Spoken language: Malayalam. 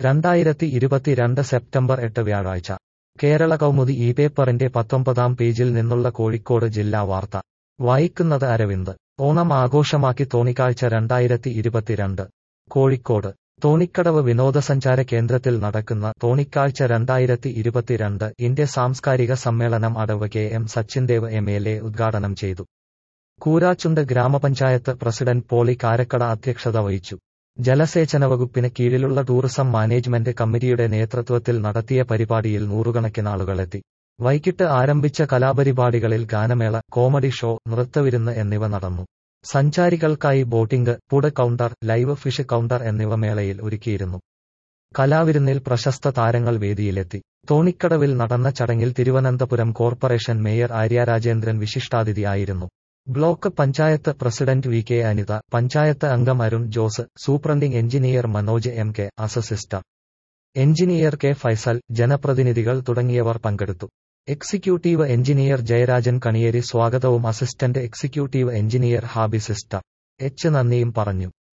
രണ്ടായിരത്തി ഇരുപത്തിരണ്ട് സെപ്റ്റംബർ എട്ട് വ്യാഴാഴ്ച കേരള കൗമുദി ഈ പേപ്പറിന്റെ പത്തൊമ്പതാം പേജിൽ നിന്നുള്ള കോഴിക്കോട് ജില്ലാ വാർത്ത വായിക്കുന്നത് അരവിന്ദ് ഓണം ആഘോഷമാക്കി തോണിക്കാഴ്ച രണ്ടായിരത്തി ഇരുപത്തിരണ്ട് കോഴിക്കോട് തോണിക്കടവ് വിനോദസഞ്ചാര കേന്ദ്രത്തിൽ നടക്കുന്ന തോണിക്കാഴ്ച രണ്ടായിരത്തി ഇരുപത്തിരണ്ട് ഇന്ത്യ സാംസ്കാരിക സമ്മേളനം അടവ് K M Sachindev M L A ഉദ്ഘാടനം ചെയ്തു കൂരാച്ചുണ്ട് ഗ്രാമപഞ്ചായത്ത് പ്രസിഡന്റ് പോളി കാരക്കട അധ്യക്ഷത വഹിച്ചു ജലസേചന വകുപ്പിന് കീഴിലുള്ള ടൂറിസം മാനേജ്മെന്റ് കമ്മിറ്റിയുടെ നേതൃത്വത്തിൽ നടത്തിയ പരിപാടിയിൽ നൂറുകണക്കിന് ആളുകളെത്തി വൈകിട്ട് ആരംഭിച്ച കലാപരിപാടികളിൽ ഗാനമേള കോമഡി ഷോ നൃത്തവിരുന്ന് എന്നിവ നടന്നു സഞ്ചാരികൾക്കായി boating food counter live fish counter എന്നിവ മേളയിൽ ഒരുക്കിയിരുന്നു കലാവിരുന്നിൽ പ്രശസ്ത താരങ്ങൾ വേദിയിലെത്തി തോണിക്കടവിൽ നടന്ന ചടങ്ങിൽ തിരുവനന്തപുരം കോർപ്പറേഷൻ മേയർ ആര്യ രാജേന്ദ്രൻ വിശിഷ്ടാതിഥിയായിരുന്നു block panchayat president V K Anitha panchayat അംഗം Arun Jose superintending engineer Manoj M K assistant engineer K Faisal ജനപ്രതിനിധികൾ തുടങ്ങിയവർ പങ്കെടുത്തു എക്സിക്യൂട്ടീവ് എഞ്ചിനീയർ ജയരാജൻ കണിയേരി സ്വാഗതവും assistant executive engineer Habi sister H നന്ദിയും പറഞ്ഞു